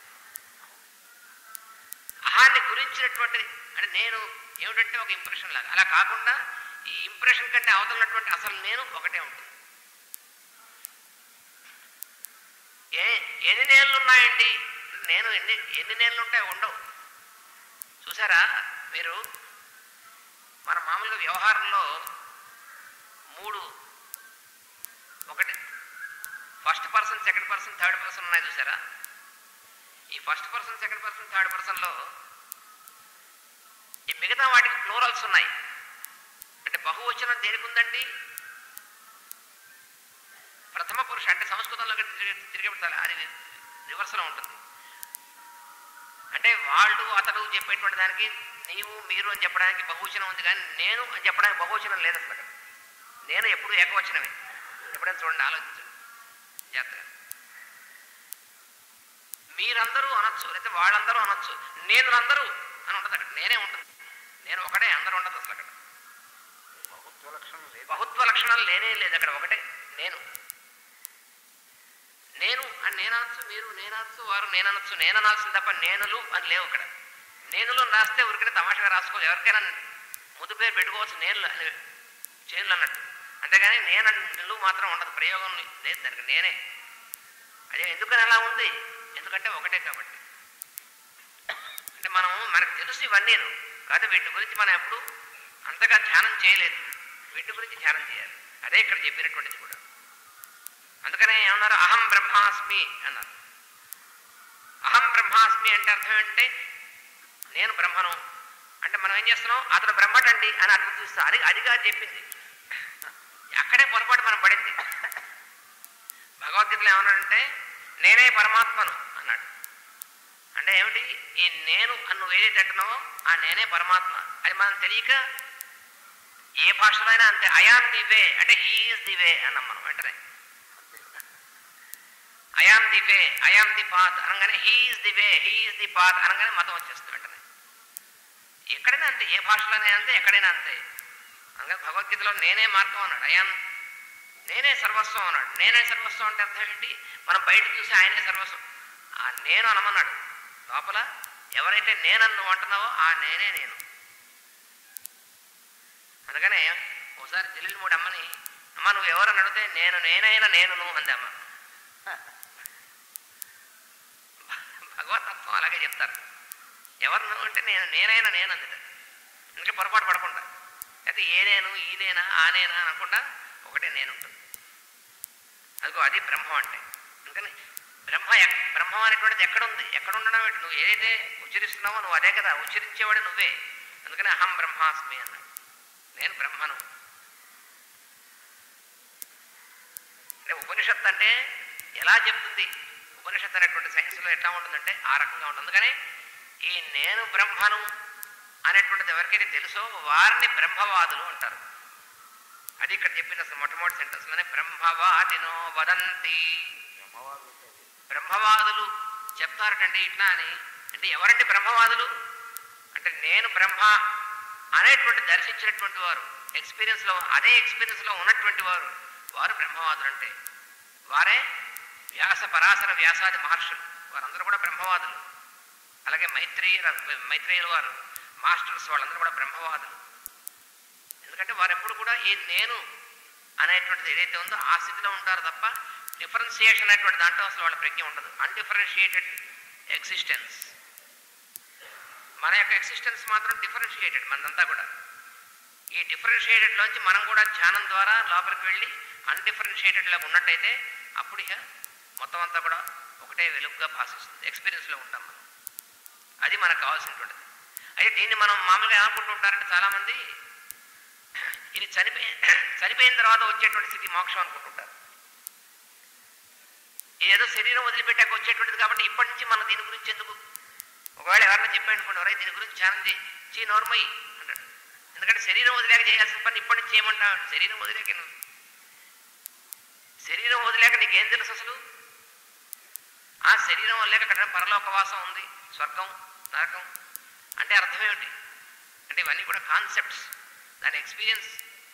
అహాన్ని గురించినటువంటి అంటే నేను ఏమిటంటే ఒక ఇంప్రెషన్ లాగా అలా కాకుండా ఈ ఇంప్రెషన్ కంటే అవతలన్నటువంటి అసలు నేను ఒకటే ఉంటుంది ఏ ఎన్ని నేళ్ళు ఉన్నాయండి నేను ఎన్ని ఎన్ని నేళ్ళు ఉంటాయి ఉండవు చూసారా మీరు మన మామూలుగా వ్యవహారంలో మూడు ఒకటి first person second person third person ఉన్నాయి చూసారా ఈ ఫస్ట్ పర్సన్ సెకండ్ పర్సన్ థర్డ్ పర్సన్లో ఈ మిగతా వాటికి ప్లూరల్స్ ఉన్నాయి అంటే బహువచనం దేనికి ఉందండి ప్రథమ పురుష అంటే సంస్కృతంలో తిరిగి తిరిగి పెట్టాలి అది రివర్స్లో ఉంటుంది అంటే వాళ్ళు అతడు చెప్పేటువంటి దానికి నీవు మీరు అని చెప్పడానికి బహువచనం ఉంది కానీ నేను అని చెప్పడానికి బహువచనం లేదు అసలు అక్కడ నేను ఎప్పుడు ఏకవచనమే ఎప్పుడైనా చూడండి ఆలోచించండి జాగ్రత్తగా మీరందరూ అనొచ్చు లేకపోతే వాళ్ళందరూ అనొచ్చు నేను అందరూ అని ఉంటుంది అక్కడ నేనే ఉంటుంది నేను ఒకటే అందరూ ఉండదు అసలు అక్కడ బహుత్వ లక్షణం లేదు బహుత్వ లక్షణాలు లేనే లేదు అక్కడ ఒకటే నేను నేను అని నేననొచ్చు మీరు నేననొచ్చు వారు నేననొచ్చు నేననాల్సింది తప్ప నేనులు అని లేవు అక్కడ నేనులు అని రాస్తే ఊరికనే తమాషగా రాసుకోవచ్చు ఎవరికైనా ముద్దు పేరు పెట్టుకోవచ్చు నేనులు అని చేనులు అన్నట్టు అంతేగాని నేనలు మాత్రం ఉండదు ప్రయోగం లేదు దానికి నేనే అదే ఎందుకని అలా ఉంది ఎందుకంటే ఒకటే కాబట్టి అంటే మనం మనకు తెలుసు ఇవన్నీ కాదు వీటి గురించి మనం ఎప్పుడు అంతగా ధ్యానం చేయలేదు వీటి గురించి ధ్యానం చేయాలి అదే ఇక్కడ చెప్పినటువంటిది కూడా అందుకనే ఏమన్నారు అహం బ్రహ్మాస్మి అన్నారు అహం బ్రహ్మాస్మి అంటే అర్థం ఏంటంటే నేను బ్రహ్మను అంటే మనం ఏం చేస్తున్నాం అతను బ్రహ్మటండి అని అర్థం చూస్తాం అది అదిగా చెప్పింది అక్కడే పొరపాటు మనం పడింది భగవద్గీతలో ఏమన్నాడంటే నేనే పరమాత్మను అన్నాడు అంటే ఏమిటి ఈ నేను అని నువ్వు ఏదైతే అంటున్నావో ఆ నేనే పరమాత్మ అది మనం తెలియక ఏ భాషలో అయినా అంతే అయామ్ ది వే అంటే హీఈస్ ది వే అన్నాం మనం వెంటనే I am the way I am the path అనగానే he is the way he is the path అనగానే మతం వచ్చేస్తుంది వెంటనే ఎక్కడైనా అంతే ఏ భాషలోనే అంతే ఎక్కడైనా అంతే అనగానే భగవద్గీతలో నేనే మార్గం అన్నాడు అయాం నేనే సర్వస్వం అన్నాడు నేనే సర్వస్వం అంటే అర్థం ఏంటి మనం బయట చూసి ఆయనే సర్వస్వం ఆ నేను అనమన్నాడు లోపల ఎవరైతే నేనని నువ్వు అంటున్నావో ఆ నేనే నేను అందుకనే ఒకసారి జలీల్ మూడు అమ్మని అమ్మ నువ్వు ఎవరని అడిగితే నేను నేనైనా నేను నువ్వు అంది అమ్మ భగవతత్వం అలాగే చెప్తారు ఎవరు నువ్వు అంటే నేను నేనైనా నేను అందుట అందుకే పొరపాటు పడకుండా అయితే ఏ నేను ఈ నేనా ఆ నేనా అనకుండా ఒకటే నేను ఉంటుంది అదిగో అది బ్రహ్మం అంటే అందుకని బ్రహ్మ ఎక్- బ్రహ్మం అనేటువంటిది ఎక్కడుంది ఎక్కడ ఉండడం ఏంటి నువ్వు ఏదైతే ఉచ్చరిస్తున్నావో నువ్వు అదే కదా ఉచ్చరించేవాడు నువ్వే అందుకని అహం బ్రహ్మాస్మి అన్నాడు నేను బ్రహ్మను అంటే ఉపనిషత్తు అంటే ఎలా చెప్తుంది ఉపనిషత్తు అనేటువంటి సైన్స్లో ఎట్లా ఉంటుందంటే ఆ రకంగా ఉంటుంది అందుకని ఈ నేను బ్రహ్మను అనేటువంటిది ఎవరికైతే తెలుసో వారిని బ్రహ్మవాదులు అంటారు అది ఇక్కడ చెప్పిన అసలు మొట్టమొదటి సెంటెన్స్లోనే బ్రహ్మవాదినో వదంతి బ్రహ్మవాదులు ఉంటారు. బ్రహ్మవాదులు చెప్తారటండి ఇట్లా అని అంటే ఎవరండి బ్రహ్మవాదులు అంటే నేను బ్రహ్మ అనేటువంటి దర్శించినటువంటి వారు ఎక్స్పీరియన్స్లో అదే ఎక్స్పీరియన్స్లో ఉన్నటువంటి వారు వారు బ్రహ్మవాదులు అంటే వారే వ్యాస పరాశర వ్యాసాది మహర్షులు వారందరూ కూడా బ్రహ్మవాదులు అలాగే మైత్రేయ మైత్రేయుల వారు మాస్టర్స్ వాళ్ళందరూ కూడా బ్రహ్మవాదులు ఎందుకంటే వారు ఎప్పుడు కూడా ఈ నేను అనేటువంటిది ఏదైతే ఉందో ఆ స్థితిలో ఉంటారు తప్ప డిఫరెన్షియేషన్ అనేటువంటి దాంట్లో అసలు వాళ్ళ ప్రజ్ఞ ఉండదు అన్డిఫరెన్షియేటెడ్ ఎగ్జిస్టెన్స్ మన యొక్క ఎగ్జిస్టెన్స్ మాత్రం డిఫరెన్షియేటెడ్ మనదంతా కూడా ఈ డిఫరెన్షియేటెడ్ లోంచి మనం కూడా ధ్యానం ద్వారా లోపలికి వెళ్ళి అన్డిఫరెన్షియేటెడ్ లాగా ఉన్నట్టయితే అప్పుడు ఇక మొత్తం అంతా కూడా ఒకటే వెలుగుగా భాషిస్తుంది ఎక్స్పీరియన్స్లో ఉంటాం మనం అది మనకు కావాల్సినటువంటిది అయితే దీన్ని మనం మామూలుగా ఏమనుకుంటూ ఉంటారంటే చాలామంది ఇది చనిపోయి చనిపోయిన తర్వాత వచ్చేటువంటి స్థితి మోక్షం అనుకుంటుంటారు ఏదో శరీరం వదిలిపెట్టాక వచ్చేటువంటిది కాబట్టి ఇప్పటి నుంచి మనం దీని గురించి ఎందుకు ఒకవేళ ఎవరైనా చెప్పానుకున్నారే దీని గురించి ధ్యానం చేయి చీ నోర్మయ్యి అంటాడు ఎందుకంటే శరీరం వదిలేక చేయాల్సిన పని ఇప్పటి నుంచి చేయమంటాడు శరీరం వదిలేక నువ్వు- శరీరం వదిలేక నీకేం తెలుసు అసలు ఆ శరీరం వదిలేక అక్కడ పరలోకవాసం ఉంది స్వర్గం నరకం అంటే అర్థం ఏమిటి అంటే ఇవన్నీ కూడా కాన్సెప్ట్స్ దాని ఎక్స్పీరియన్స్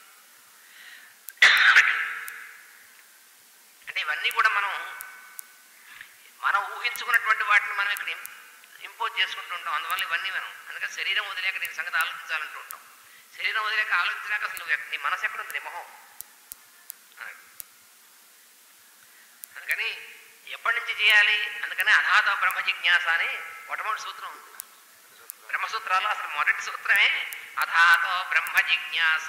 అంటే ఇవన్నీ కూడా మనం మనం ఊహించుకున్నటువంటి వాటిని మనం ఇక్కడ ఇంపోజ్ చేసుకుంటూ ఉంటాం అందువల్ల ఇవన్నీ మనం అందుకని శరీరం వదిలేక దీని సంగతి ఆలోచించాలంటూ ఉంటాం శరీరం వదిలేక ఆలోచించినాక అసలు నువ్వు ఎక్క- నీ మనసు ఎక్కడ ఉంది నీ మొహం అన్నాడు. అందుకని ఎప్పటి నుంచి చేయాలి అందుకని అనాథ బ్రహ్మ జిజ్ఞాస అని మొట్టమొదటి సూత్రం ఉంది బ్రహ్మసూత్రాలు అసలు మొదటి సూత్రమే అథాతో బ్రహ్మ జిజ్ఞాస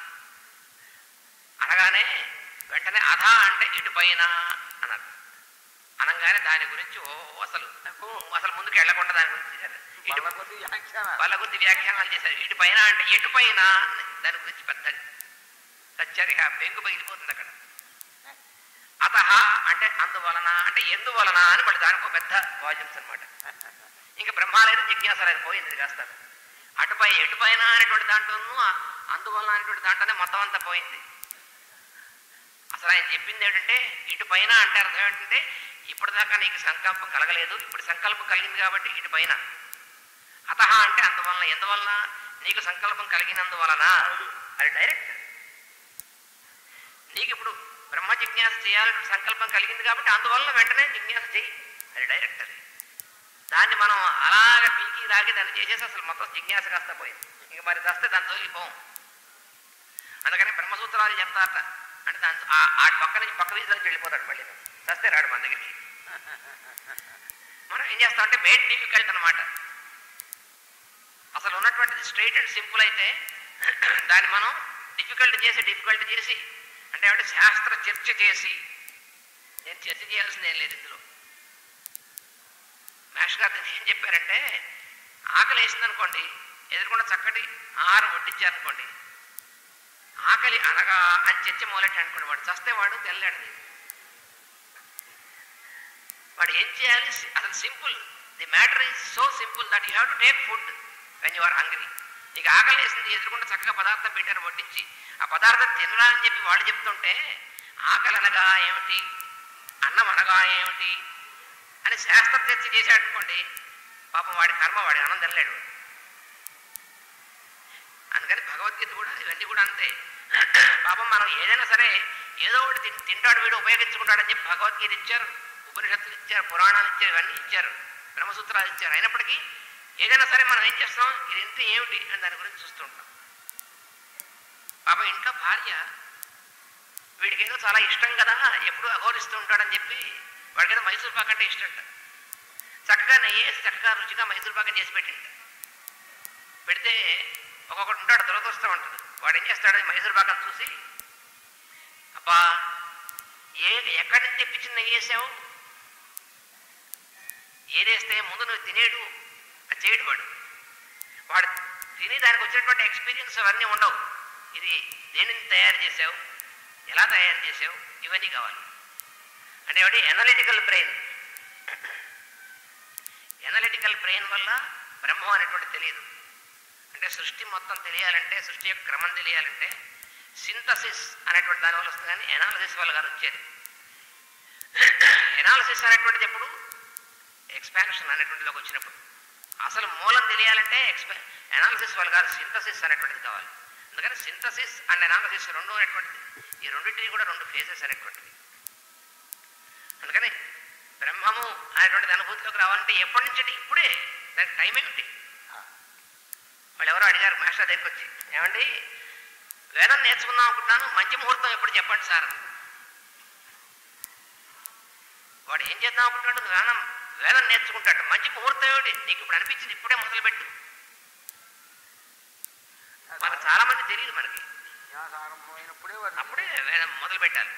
అనగానే వెంటనే అధ అంటే ఇటుపైన అన్నారు అనగానే దాని గురించి ఓ అసలు అసలు ముందుకు వెళ్లకుండా దాని గురించి చేశారు ఇటు వాళ్ళ కొద్ది వ్యాఖ్యాన వాళ్ళ గురించి వ్యాఖ్యానాలు చేశారు ఇటు పైన అంటే ఎటు పైన అని దాని గురించి పెద్ద సచ్చరిగా బెంగు పగిలిపోతుంది అక్కడ అత అంటే అందువలన అంటే ఎందువలన అని మళ్ళీ దానికో పెద్ద వాల్యూమ్స్ అనమాట ఇంకా బ్రహ్మాలయం జిజ్ఞాసలేదు పోయింది ఇది కాస్త అటుపై ఎటుపైన అనేటువంటి దాంట్లోనూ ఆ- అందువలన అనేటువంటి దాంట్లోనే మొత్తం అంతా పోయింది అసలు ఆయన చెప్పింది ఏంటంటే ఇటు పైన అంటే అర్థం ఏంటంటే ఇప్పటిదాకా నీకు సంకల్పం కలగలేదు ఇప్పుడు సంకల్పం కలిగింది కాబట్టి ఇటు పైన అత అంటే అందువలన ఎందువలన నీకు సంకల్పం కలిగినందువలన అది డైరెక్ట్ నీకు ఇప్పుడు బ్రహ్మ జిజ్ఞాస చేయాలని సంకల్పం కలిగింది కాబట్టి అందువలన వెంటనే జిజ్ఞాస చేయి అది డైరెక్ట్ అది దాన్ని మనం అలాగే పీకి లాగి దాన్ని చేసేసి అసలు మొత్తం జిజ్ఞాస కాస్త పోయింది ఇంక మరి దస్తే దాని తోలి పోం అందుకని బ్రహ్మసూత్రాలు చెప్తారట అంటే దాని ఆ- ఆ పక్క నుంచి పక్క వీధిలోకి వెళ్ళిపోతాడు మళ్ళీ దస్తే రాడు మన దగ్గరికి మనం ఏం చేస్తామంటే మేడ్ డిఫికల్ట్ అనమాట అసలు ఉన్నటువంటిది స్ట్రైట్ అండ్ సింపుల్ అయితే దాన్ని మనం డిఫికల్ట్ చేసి డిఫికల్ట్ చేసి అంటే ఏమంటే శాస్త్ర చర్చ చేసి నేను చర్చ చేయాల్సింది ఏం లేదు ఇందులో మాస్టర్ గారు ఏం చెప్పారంటే ఆకలి వేసిందనుకోండి ఎదురుకుండా చక్కటి ఆహారం వడ్డించారనుకోండి ఆకలి అనగా అని చర్చ మొదలెట్టి అనుకోండి వాడు చస్తే వాడు తెల్లాడు వాడు ఏం చేయాలి అసలు simple the matter is so simple that you have to take food when you are hungry నీకు ఆకలి వేసింది ఎదురుకుండా చక్కగా పదార్థం పెట్టారు వడ్డించి ఆ పదార్థం తినరా అని చెప్పి వాళ్ళు చెప్తుంటే ఆకలి అనగా ఏమిటి అన్నం అనగా ఏమిటి అని శాస్త్ర చర్చ చేశాడు అనుకోండి పాపం వాడి కర్మ వాడి అన్నం తినలేడు అందుకని భగవద్గీత కూడా ఇవన్నీ కూడా అంతే పాపం మనం ఏదైనా సరే ఏదో ఒకటి తిన్- తింటాడు వీడు ఉపయోగించుకుంటాడని చెప్పి భగవద్గీత ఇచ్చారు ఉపనిషత్తులు ఇచ్చారు పురాణాలు ఇచ్చారు ఇవన్నీ ఇచ్చారు బ్రహ్మసూత్రాలు ఇచ్చారు అయినప్పటికీ ఏదైనా సరే మనం ఏం చేస్తాం ఇది ఇంత ఏమిటి అని దాని గురించి చూస్తుంటాం పాపం ఇంట్లో భార్య వీడికి ఏదో చాలా ఇష్టం కదా ఎప్పుడు అఘోరిస్తూ ఉంటాడని చెప్పి వాడికి ఏదో మైసూర్ పాక్ అంటే ఇష్టం చక్కగా నెయ్యి వేసి చక్కగా రుచిగా మైసూర్ పాకం చేసి పెట్టిండు పెడితే ఒక్కొక్కటి ఉంటాడు దురదృష్టం ఉంటుంది వాడు ఏం చేస్తాడు ఈ మైసూర్ పాకం చూసి అబ్బా ఏ ఎక్కడి నుంచి తెప్పించిన నెయ్యి వేసావు ఏదేస్తే ముందు నువ్వు తినేడు అది చేయడు వాడు వాడు తిని దానికి వచ్చినటువంటి ఎక్స్పీరియన్స్ అవన్నీ ఉండవు ఇది దేనిని తయారు చేసావు ఎలా తయారు చేసావు ఇవన్నీ కావాలి అంటే ఏమిటి ఎనలిటికల్ బ్రెయిన్ ఎనలిటికల్ బ్రెయిన్ వల్ల బ్రహ్మం అనేటువంటి తెలియదు అంటే సృష్టి మొత్తం తెలియాలంటే సృష్టి యొక్క క్రమం తెలియాలంటే సింథసిస్ అనేటువంటి దాని వల్ల వస్తుంది కానీ ఎనాలిసిస్ వల్ల కాదు వచ్చేది ఎనాలిసిస్ అనేటువంటిది ఎప్పుడు ఎక్స్పాన్షన్ అనేటువంటిలోకి వచ్చినప్పుడు అసలు మూలం తెలియాలంటే ఎక్స్పా ఎనాలిసిస్ వల్ల కాదు సింథసిస్ అనేటువంటిది కావాలి అందుకని సింథసిస్ అండ్ ఎనాలిసిస్ రెండు అనేటువంటిది ఈ రెండింటిని కూడా రెండు ఫేజెస్ అనేటువంటిది అందుకని బ్రహ్మము అనేటువంటిది అనుభూతిలోకి రావాలంటే ఎప్పటి నుంచి అంటే ఇప్పుడే దానికి టైం ఏమిటి వాళ్ళు ఎవరో అడిగారు మాస్టర్ దగ్గరికి వచ్చి ఏమండి వేదం నేర్చుకుందాం అనుకుంటున్నాను మంచి ముహూర్తం ఎప్పుడు చెప్పండి సార్ వాడు ఏం చేద్దాం అనుకుంటున్నాడు వేదం వేదం నేర్చుకుంటాడు మంచి ముహూర్తం ఏమిటి నీకు ఇప్పుడు అనిపించింది ఇప్పుడే మొదలుపెట్టు మనకు చాలా మంది తెలియదు మనకి న్యాస ఆరంభమైనప్పుడే వాడు అప్పుడే వేదం మొదలు పెట్టాలి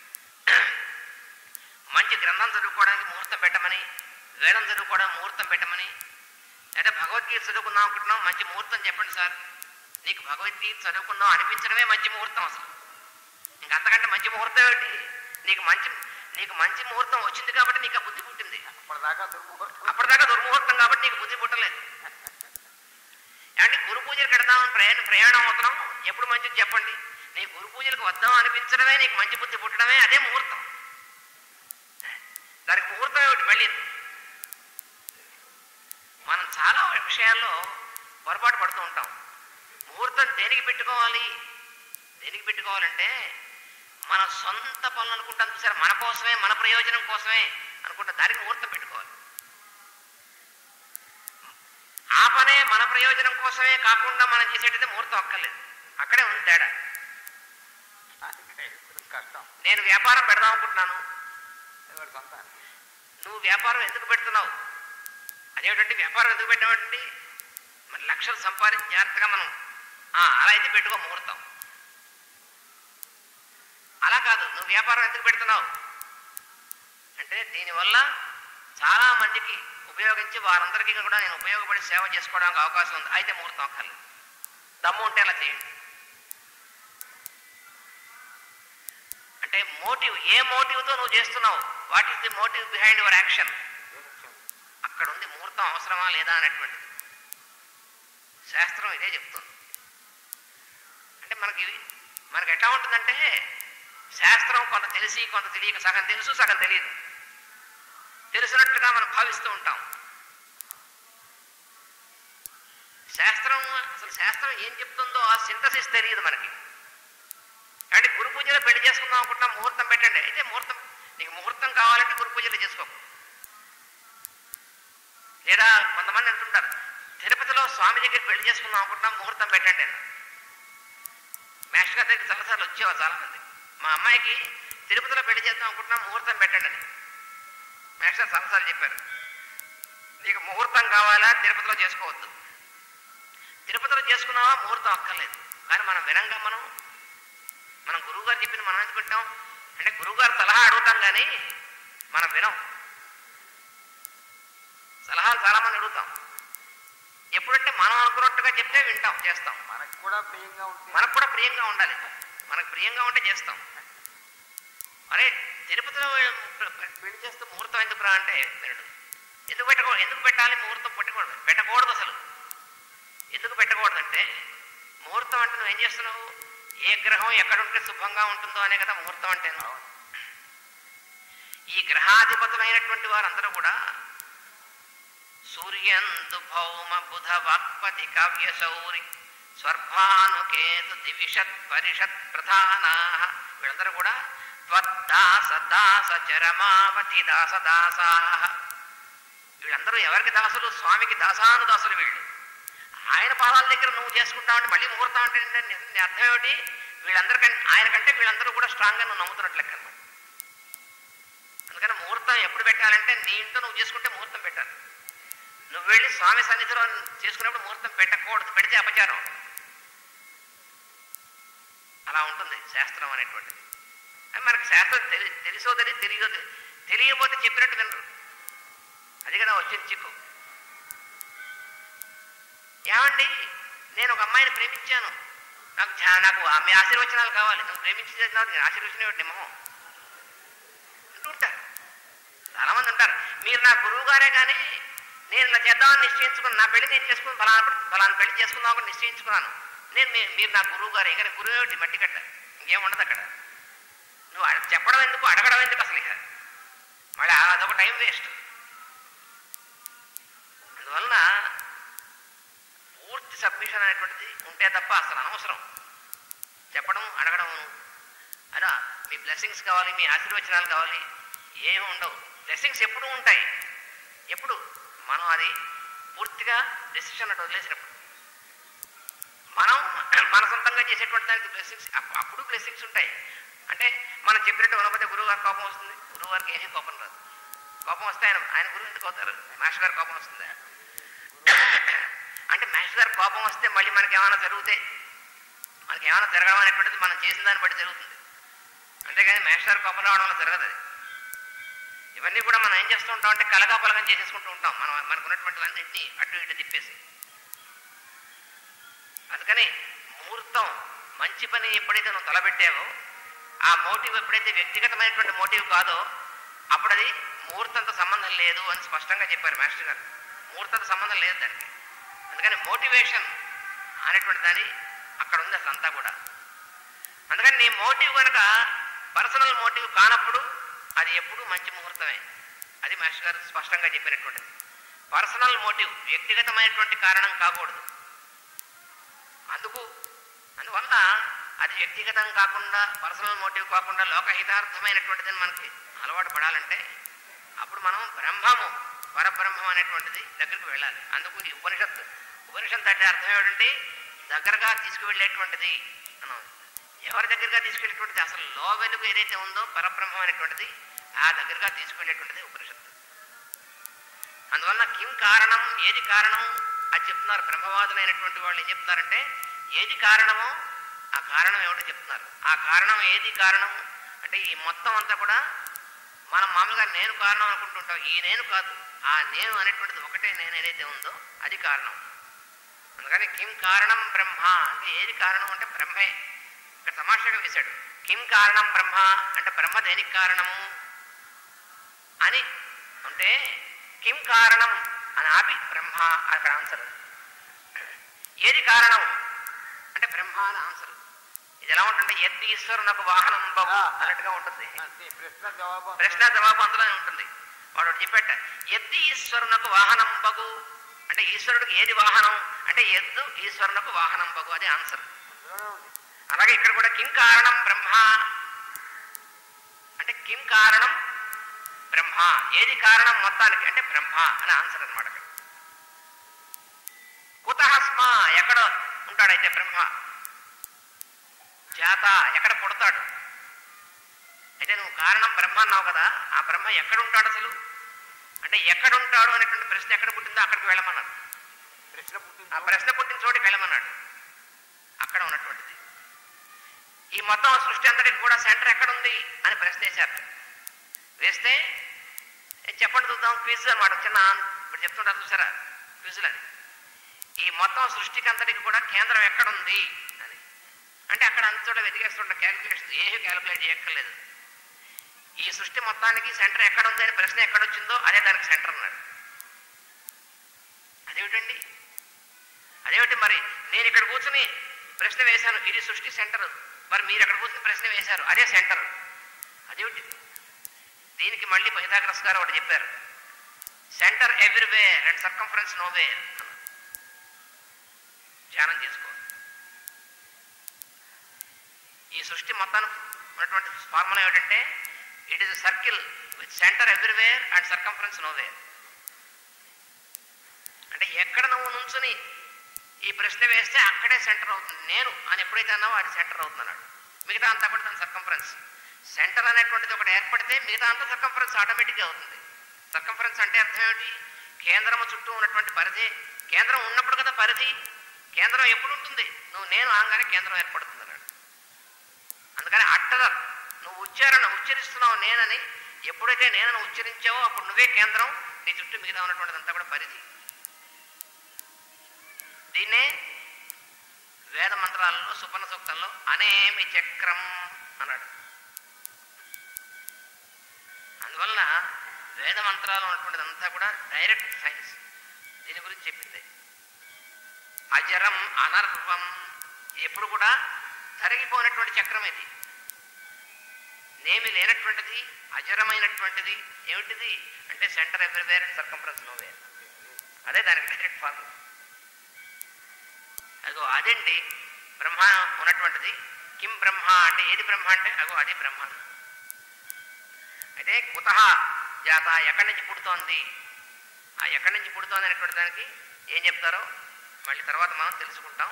మంచి గ్రంథం చదువుకోవడానికి ముహూర్తం పెట్టమని వేదం చదువుకోవడానికి ముహూర్తం పెట్టమని లేదా భగవద్గీత చదువుకుందాం అనుకుంటున్నాం మంచి ముహూర్తం చెప్పండి సార్ నీకు భగవద్గీత చదువుకుందాం అనిపించడమే మంచి ముహూర్తం అసలు ఇంక అంతకంటే మంచి ముహూర్తం ఏంటి నీకు మంచి నీకు మంచి ముహూర్తం వచ్చింది కాబట్టి నీకు ఆ బుద్ధి పుట్టింది అప్పటిదాకా దుర్ముహూర్తం అప్పటిదాకా దుర్ముహూర్తం కాబట్టి నీకు బుద్ధి పుట్టలేదు ఏమంటే గురు పూజలకు వెడదామని ప్రయాణం ప్రయాణం అవుతున్నాం ఎప్పుడు మంచిది చెప్పండి నీ గురు పూజలకు వద్దాం అనిపించడమే నీకు మంచి బుద్ధి పుట్టడమే అదే ముహూర్తం దానికి ముహూర్తం ఏమిటి మళ్ళీ మనం చాలా విషయాల్లో పొరపాటు పడుతూ ఉంటాం ముహూర్తం దేనికి పెట్టుకోవాలి దేనికి పెట్టుకోవాలంటే మన సొంత పనులు అనుకుంటాం చూసారా మన కోసమే మన ప్రయోజనం కోసమే అనుకుంటా దానికి ముహూర్తం పెట్టుకోవాలి ఆ పనే మన ప్రయోజనం కోసమే కాకుండా మనం చేసేటైతే ముహూర్తం అక్కర్లేదు అక్కడే ఉంది తేడా అందుకే ఇప్పుడు కష్టం నేను వ్యాపారం పెడదాం అనుకుంటున్నాను అది వాడి సొంతానికి నువ్వు వ్యాపారం ఎందుకు పెడుతున్నావు అదేమిటంటే వ్యాపారం ఎందుకు పెట్టామంటే మరి లక్షలు సంపాదించి జాగ్రత్తగా మనం "ఆ, అలా అయితే పెట్టుకో ముహూర్తం అలా కాదు నువ్వు వ్యాపారం ఎందుకు పెడుతున్నావు అంటే దీనివల్ల చాలా మందికి ఉపయోగించి వారందరికీ కూడా నేను ఉపయోగపడి సేవ చేసుకోవడానికి అవకాశం ఉంది అయితే ముహూర్తం అక్కర్లేదు దమ్ము ఉంటే అలా చేయండి అంటే మోటివ్ ఏ మోటివ్తో నువ్వు చేస్తున్నావు what is the motive behind your action ఏ లక్ష్యం అక్కడ ఉంది ముహూర్తం అవసరమా లేదా అనేటువంటిది శాస్త్రం ఇదే చెప్తుంది అంటే మనకి మనకి ఎట్లా ఉంటుందంటే శాస్త్రం కొంత తెలిసి కొంత తెలియక సగం తెలుసు సగం తెలియదు తెలిసినట్లుగా మనం భావిస్తూ ఉంటాం శాస్త్రం అసలు శాస్త్రం ఏం చెప్తుందో ఆ సింథసిస్ తెలియదు మనకి అంటే గురు పూజలో పెళ్లి చేసుకుందాం అనుకుంటున్నా ముహూర్తం పెట్టండి అయితే ముహూర్తం నీకు ముహూర్తం కావాలంటే గురు పూజలు చేసుకో లేదా కొంతమంది అంటుంటారు తిరుపతిలో స్వామి దగ్గరికి పెళ్లి చేసుకుందాం అనుకుంటున్నాం ముహూర్తం పెట్టండి అని మాస్టర్ గారి దగ్గరికి చాలాసార్లు వచ్చేవారు చాలా మంది మా అమ్మాయికి తిరుపతిలో పెళ్లి చేద్దాం అనుకుంటున్నాం ముహూర్తం పెట్టండి అని మాస్టర్ చాలాసార్లు చెప్పారు నీకు ముహూర్తం కావాలా తిరుపతిలో చేసుకోవద్దు తిరుపతిలో చేసుకున్నావా ముహూర్తం అక్కర్లేదు కానీ మనం వినంగా మనం మనం గురువుగారు చెప్పింది మనం ఎందుకు వింటాం అంటే గురువుగారు సలహా అడుగుతాం కానీ మనం వినం సలహాలు చాలా మంది అడుగుతాం ఎప్పుడంటే మనం అనుకున్నట్టుగా చెప్తే వింటాం చేస్తాం మనకు కూడా ప్రియంగా ఉంటుంది మనకు కూడా ప్రియంగా ఉండాలి మనకు ప్రియంగా ఉంటే చేస్తాం అరే తిరుపతిలో పె- పె- పెళ్లి చేస్తూ ముహూర్తం ఎందుకు రా అంటే వినడు ఎందుకు పెట్టకూడదు ఎందుకు పెట్టాలి ముహూర్తం పెట్టకూడదు పెట్టకూడదు అసలు ఎందుకు పెట్టకూడదంటే ముహూర్తం అంటే నువ్వు ఏం చేస్తున్నావు ఏ గ్రహం ఎక్కడ ఉంటే శుభంగా ఉంటుందో అనే కదా ముహూర్తం అంటే ఈ గ్రహాధిపతమైనటువంటి వారందరూ కూడా సూర్యందు భౌమ బుధ వాక్పతి కావ్య శౌరి స్వర్భానుకేతు దివిషత్ పరిషత్ ప్రధానా వీళ్ళందరూ కూడా త్వద్దాస దాస చరమావతి దాస దాసా వీళ్ళందరూ ఎవరికి దాసులు స్వామికి దాసానుదాసులు వీళ్ళు ఆయన పాదాల దగ్గర నువ్వు చేసుకుంటావంటే మళ్ళీ ముహూర్తం అంటే ఏంటంటే నీ- నీ అర్థం ఏమిటి వీళ్ళందరికంటే ఆయన కంటే వీళ్ళందరూ కూడా స్ట్రాంగ్గా నువ్వు నమ్ముతున్నట్లు లెక్క అన్నమాట. అందుకని ముహూర్తం ఎప్పుడు పెట్టాలంటే నీ ఇంట్లో నువ్వు చేసుకుంటే ముహూర్తం పెట్టాలి నువ్వు వెళ్ళి స్వామి సన్నిధిలో చేసుకున్నప్పుడు ముహూర్తం పెట్టకూడదు పెడితే అపచారం అలా ఉంటుంది శాస్త్రం అనేటువంటిది అది మనకి శాస్త్రం తెలి తెలుసో తెలియదు తెలియదో తెలి- తెలియకపోతే చెప్పినట్టు వినరు అది కదా వచ్చింది చిక్కు ఏమండి నేను ఒక అమ్మాయిని ప్రేమించాను నాకు చా- నాకు ఆమె ఆశీర్వచనాలు కావాలి నువ్వు ప్రేమించిన నేను ఆశీర్వచనం మొహం అంటూ ఉంటారు చాలా మంది ఉంటారు మీరు నా గురువు గారే కానీ నేను ఇలా చేద్దామని నిశ్చయించుకున్నాను నా పెళ్లి నేను చేసుకుని ఫలానా ఫలానా పెళ్లి చేసుకుందాం అని నిశ్చయించుకున్నాను నేను మీ- మీరు నా గురువు గారే కానీ గురువు ఏమిటి మట్టి కట్ట ఇంకేం ఉండదు అక్కడ నువ్వు అడ- చెప్పడం ఎందుకు అడగడం ఎందుకు అసలు ఇక మళ్ళీ అదొక టైం వేస్ట్ అందువలన పూర్తి సబ్మిషన్ అనేటువంటిది ఉంటే తప్ప అసలు అనవసరం చెప్పడం అడగడం అలా మీ బ్లెస్సింగ్స్ కావాలి మీ ఆశీర్వచనాలు కావాలి ఏమి ఉండవు బ్లెస్సింగ్స్ ఎప్పుడూ ఉంటాయి ఎప్పుడు మనం అది పూర్తిగా డెసిషన్ అటు వదిలేసినప్పుడు మనం మన సొంతంగా చేసేటువంటి దానికి బ్లెస్సింగ్స్ అప్పుడు బ్లెస్సింగ్స్ ఉంటాయి అంటే మనం చెప్పినట్టు వినకపోతే గురువు గారికి కోపం వస్తుంది గురువు గారికి ఏమీ కోపం రాదు కోపం వస్తే ఆయన ఆయన గురువు ఎందుకు అవుతారు మాస్టర్ గారు కోపం వస్తుంది అంటే మాస్టర్ గారు కోపం వస్తే మళ్ళీ మనకి ఏమైనా జరిగితే మనకి ఏమైనా జరగడం అనేటువంటిది మనం చేసిన దాన్ని బట్టి జరుగుతుంది అంతేగాని మాస్టర్ గారు కోపం రావడం వల్ల జరగదు అది ఇవన్నీ కూడా మనం ఏం చేస్తూ ఉంటాం అంటే కలగాపలగం చేసేసుకుంటూ ఉంటాం మనం మనకు ఉన్నటువంటివన్నింటినీ అటు ఇటు తిప్పేసి అందుకని ముహూర్తం మంచి పని ఎప్పుడైతే నువ్వు తలపెట్టావో ఆ మోటివ్ ఎప్పుడైతే వ్యక్తిగతమైనటువంటి మోటివ్ కాదో అప్పుడు అది ముహూర్తంతో సంబంధం లేదు అని స్పష్టంగా చెప్పారు మాస్టర్ గారు ముహూర్తంతో సంబంధం లేదు దానికి అందుకని మోటివేషన్ అనేటువంటి దాని అక్కడ ఉంది అసలు అంతా కూడా అందుకని నీ మోటివ్ కనుక పర్సనల్ మోటివ్ కానప్పుడు అది ఎప్పుడూ మంచి ముహూర్తమే అది మాస్టర్ గారు స్పష్టంగా చెప్పినటువంటిది పర్సనల్ మోటివ్ వ్యక్తిగతమైనటువంటి కారణం కాకూడదు అందుకు అందువల్ల అది వ్యక్తిగతం కాకుండా పర్సనల్ మోటివ్ కాకుండా లోకహితార్థమైనటువంటిదని మనకి అలవాటు పడాలంటే అప్పుడు మనం బ్రహ్మము పరబ్రహ్మం అనేటువంటిది దగ్గరికి వెళ్ళాలి అందుకు ఈ ఉపనిషత్తు ఉపనిషత్తు అంటే అర్థం ఏమిటంటే దగ్గరగా తీసుకువెళ్ళేటువంటిది మనం ఎవరి దగ్గరగా తీసుకెళ్ళేటువంటిది అసలు లో వెలుగు ఏదైతే ఉందో పరబ్రహ్మం అనేటువంటిది ఆ దగ్గరగా తీసుకెళ్ళేటువంటిది ఉపనిషత్తు అందువల్ల కిం కారణం ఏది కారణం అది చెప్తున్నారు బ్రహ్మవాదులైనటువంటి వాళ్ళు ఏం చెప్తున్నారంటే ఏది కారణమో ఆ కారణం ఏమిటో చెప్తున్నారు ఆ కారణం ఏది కారణం అంటే ఈ మొత్తం అంతా కూడా మనం మామూలుగా నేను కారణం అనుకుంటుంటాం ఈ నేను కాదు ఆ నేను అనేటువంటిది ఒకటే నేను ఏదైతే ఉందో అది కారణం అందుకని కిం కారణం బ్రహ్మ అంటే ఏది కారణం అంటే బ్రహ్మే ఇక్కడ తమాషాగా వేశాడు కిం కారణం బ్రహ్మ అంటే బ్రహ్మ దేనికి కారణము అని అంటే కిం కారణం అని ఆపి బ్రహ్మ అక్కడ ఆన్సర్ ఏది కారణం అంటే బ్రహ్మ అని ఆన్సర్ ఇది ఎలా ఉంటుంది ఎద్ది ఈశ్వరునకు వాహనం బహు అన్నట్టుగా ఉంటుంది అంతే ప్రశ్న జవాబు ప్రశ్న జవాబు అందులోనే ఉంటుంది వాడు ఒకటి చెప్పాట ఎద్దు ఈశ్వరునకు వాహనం బగు అంటే ఈశ్వరుడికి ఏది వాహనం అంటే ఎద్దు ఈశ్వరునకు వాహనం బగు అది ఆన్సర్ అందులోనే ఉంది అలాగే ఇక్కడ కూడా కిం కారణం బ్రహ్మ అంటే కిం కారణం బ్రహ్మ ఏది కారణం మొత్తానికి అంటే బ్రహ్మ అని ఆన్సర్ అనమాట అక్కడ కుతహస్మ ఎక్కడ ఉంటాడైతే బ్రహ్మ చేత ఎక్కడ పుడతాడు అయితే నువ్వు కారణం బ్రహ్మ అన్నావు కదా ఆ బ్రహ్మ ఎక్కడ ఉంటాడు అసలు అంటే ఎక్కడ ఉంటాడు అనేటువంటి ప్రశ్న ఎక్కడ పుట్టిందో అక్కడికి వెళ్ళమన్నాడు ప్రశ్న పుట్టింది ఆ ప్రశ్న పుట్టిన చోటికి వెళ్ళమన్నాడు అక్కడ ఉన్నటువంటిది ఈ మొత్తం సృష్టి అంతటికి కూడా సెంటర్ ఎక్కడుంది అని ప్రశ్న వేశారు వేస్తే "ఏ, చెప్పండి చూద్దాం క్విజ్ అనమాట చిన్న ఆన్- ఇప్పుడు చెప్తుంటారు చూసారా క్విజ్లు అని ఈ మొత్తం సృష్టికి అంతటికి కూడా కేంద్రం ఎక్కడుంది అని అంటే అక్కడ అంతటా వెతికేస్తుంటే క్యాలిక్యులేషన్ ఏమీ క్యాలిక్యులేట్ చేయక్కర్లేదు ఈ సృష్టి మొత్తానికి సెంటర్ ఎక్కడుంది అని ప్రశ్న ఎక్కడొచ్చిందో అదే దానికి సెంటర్ అన్నాడు అదేమిటండి అదేమిటి మరి నేను ఇక్కడ కూర్చుని ప్రశ్న వేశాను ఇది సృష్టి సెంటర్ మరి మీరు అక్కడ కూర్చుని ప్రశ్న వేశారు అదే సెంటర్ అదేమిటి దీనికి మళ్ళీ పైథాగరస్ గారు ఒకటి చెప్పారు centre everywhere and circumference nowhere ధ్యానం చేసుకో ఈ సృష్టి మొత్తానికి ఉన్నటువంటి ఫార్ములా ఏమిటంటే it is circle with centre everywhere and circumference nowhere అంటే ఎక్కడ నువ్వు నుంచుని ఈ ప్రశ్న వేస్తే అక్కడే సెంటర్ అవుతుంది నేను అని ఎప్పుడైతే అన్నావో అది సెంటర్ అవుతుంది అన్నాడు మిగతా అంతా కూడా దాని సర్కంఫరెన్స్ సెంటర్ అనేటువంటిది ఒకటి ఏర్పడితే మిగతా అంతా సర్కంఫరెన్స్ ఆటోమేటిక్గా అవుతుంది సర్కంఫరెన్స్ అంటే అర్థం ఏమిటి కేంద్రము చుట్టూ ఉన్నటువంటి పరిధి కేంద్రం ఉన్నప్పుడు కదా పరిధి కేంద్రం ఎప్పుడు ఉంటుంది నువ్వు నేను ఆగానే కేంద్రం ఏర్పడుతుంది అన్నాడు అందుకని అట్టదర్ నువ్వు ఉచ్చారణ ఉచ్చరిస్తున్నావు నేనని ఎప్పుడైతే నేనని ఉచ్చరించావో అప్పుడు నువ్వే కేంద్రం నీ చుట్టూ మిగతా ఉన్నటువంటిదంతా కూడా పరిధి దీన్నే వేద మంత్రాలలో సుపర్ణ సూక్తంలో అనేమి చక్రం అన్నాడు అందువలన వేద మంత్రాలు ఉన్నటువంటిదంతా కూడా డైరెక్ట్ సైన్స్ దీని గురించి చెప్పింది అజరం అనర్వం ఎప్పుడు కూడా తరిగిపోయినటువంటి చక్రం ఇది నేమి లేనటువంటిది అజరమైనటువంటిది ఏమిటిది అంటే centre everywhere and circumference nowhere అదే దానికి డైరెక్ట్ ఫార్ములా అగో అదండి బ్రహ్మ ఉన్నటువంటిది కిం బ్రహ్మ అంటే ఏది బ్రహ్మ అంటే అగో అది బ్రహ్మ అయితే కుత జాత ఎక్కడి నుంచి పుడుతోంది ఆ ఎక్కడి నుంచి పుడుతోంది అనేటువంటి దానికి ఏం చెప్తారో మళ్ళీ తర్వాత మనం తెలుసుకుంటాం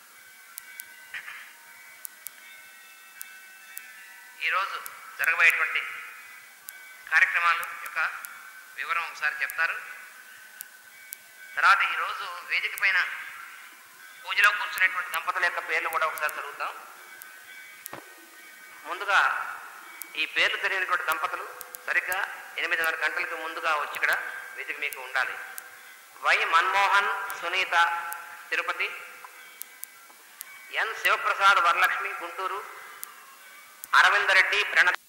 ఈరోజు జరగబోయేటువంటి కార్యక్రమాలు యొక్క వివరం ఒకసారి చెప్తారు తర్వాత ఈరోజు వేదిక పైన పూజలో కూర్చునేటువంటి దంపతుల యొక్క పేర్లు కూడా ఒకసారి చదువుతాం ముందుగా ఈ పేర్లు తెలియనటువంటి దంపతులు సరిగ్గా ఎనిమిదిన్నర గంటలకు ముందుగా వచ్చి ఇక్కడ వేదిక మీకు ఉండాలి వై మన్మోహన్ సునీత తిరుపతి ఎన్ శివప్రసాద్ వరలక్ష్మి గుంటూరు అరవిందరెడ్డి ప్రణత్